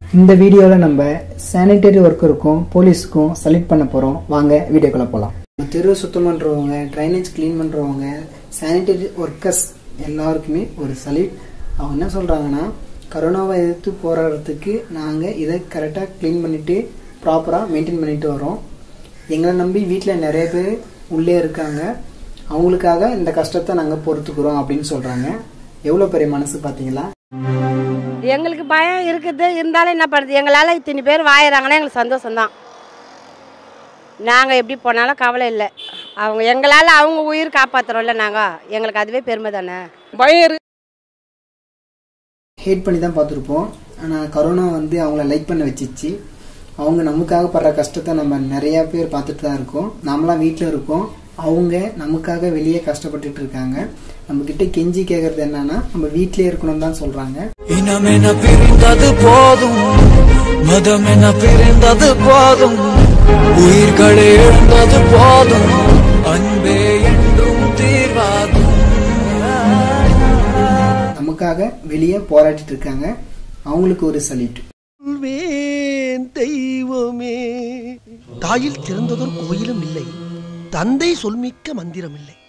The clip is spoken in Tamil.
இந்த வீடியோவில் நம்ம சானிடரி ஒர்க்கருக்கும் போலீஸுக்கும் செலக்ட் பண்ண போகிறோம் வாங்க வீடியோக்குள்ளே போகலாம் தெரு சுத்தம் பண்ணுறவங்க ட்ரைனேஜ் க்ளீன் பண்ணுறவங்க சானிடரி ஒர்க்கர்ஸ் எல்லாருக்குமே ஒரு சல்யூட் அவங்க என்ன சொல்கிறாங்கன்னா கரோனாவை எதிர்த்து போராடுறதுக்கு நாங்கள் இதை கரெக்டாக க்ளீன் பண்ணிவிட்டு ப்ராப்பராக மெயின்டைன் பண்ணிட்டு வரோம் எங்களை நம்பி வீட்டில் நிறைய பேர் உள்ளே இருக்காங்க அவங்களுக்காக இந்த கஷ்டத்தை நாங்கள் பொறுத்துக்கிறோம் அப்படின்னு சொல்கிறாங்க எவ்வளோ பெரிய மனசு பார்த்தீங்களா எங்களுக்கு பயம் இருக்குது இருந்தாலும் என்ன பண்ணுறது எங்களால் இத்தனை பேர் வாயிறாங்கன்னா எங்களுக்கு சந்தோஷம்தான் நாங்கள் எப்படி போனாலும் கவலை இல்லை அவங்க எங்களால் அவங்க உயிர் காப்பாற்றுறோம்ல நாங்கள் எங்களுக்கு அதுவே பெருமை தானே பயம் இருக்கு ஹேட் பண்ணி தான் பார்த்துருப்போம் ஆனால் கரோனா வந்து அவங்கள லைக் பண்ண வச்சிச்சு அவங்க நமக்காக படுற கஷ்டத்தை நம்ம நிறைய பேர் பார்த்துட்டு தான் இருக்கோம் நாமளாம் வீட்டில் இருக்கோம் அவங்க நமக்காக வெளியே கஷ்டப்பட்டுட்டு இருக்காங்க நம்ம கிட்ட கெஞ்சி கேட்கறது என்னன்னா நம்ம வீட்டிலே இருக்கணும் தான் சொல்றாங்க இனமென பிரிந்தது போதும் மதமென பிரிந்தது போதும் உயிர்களை இழந்தது போதும் அன்பே என்றும் தீர்வாகும் நமக்காக வெளியே போராடிட்டு இருக்காங்க அவங்களுக்கு ஒரு சல்யூட் சொல்வேன் தெய்வமே தாயில் சிறந்ததொரு கோயிலும் இல்லை தந்தை சொல்மிக்க மந்திரம் இல்லை